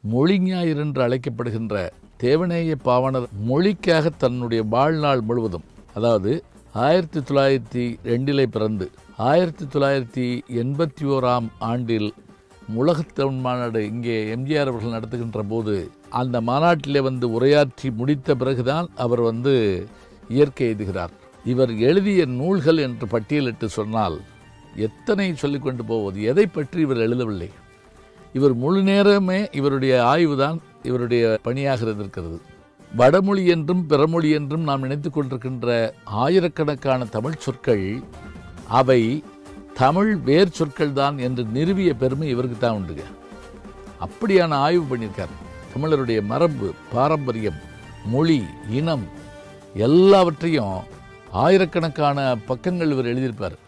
மொழிஞாயிறு என்று அழைக்கப்படுகின்ற தேவநேய பாவனர் மொழிக்காக தன்னுடைய வாழ்நாள் முழுவதும் அதாவது ஆயிரத்தி தொள்ளாயிரத்தி ரெண்டிலே பிறந்து ஆயிரத்தி தொள்ளாயிரத்தி எண்பத்தி ஓராம் ஆண்டில் உலகத்தமிழ் மாநாடு இங்கே எம்ஜிஆர் அவர்கள் நடத்துகின்ற போது அந்த மாநாட்டிலே வந்து உரையாற்றி முடித்த பிறகுதான் அவர் வந்து இயற்கை எழுதுகிறார் இவர் எழுதிய நூல்கள் என்று பட்டியலிட்டு சொன்னால் எத்தனை சொல்லிக்கொண்டு போவது எதை பற்றி இவர் எழுதவில்லை இவர் முழு நேரமே இவருடைய ஆய்வுதான் இவருடைய பணியாக இருந்திருக்கிறது வடமொழி என்றும் பிறமொழி என்றும் நாம் நினைத்துக் கொண்டிருக்கின்ற ஆயிரக்கணக்கான தமிழ் சொற்கள் அவை தமிழ் வேர் சொற்கள் தான் என்று நிறுவிய பெருமை இவருக்கு தான் உண்டுங்க அப்படியான ஆய்வு பண்ணியிருக்கார் தமிழருடைய மரபு பாரம்பரியம் மொழி இனம் எல்லாவற்றையும் ஆயிரக்கணக்கான பக்கங்கள் இவர் எழுதியிருப்பார்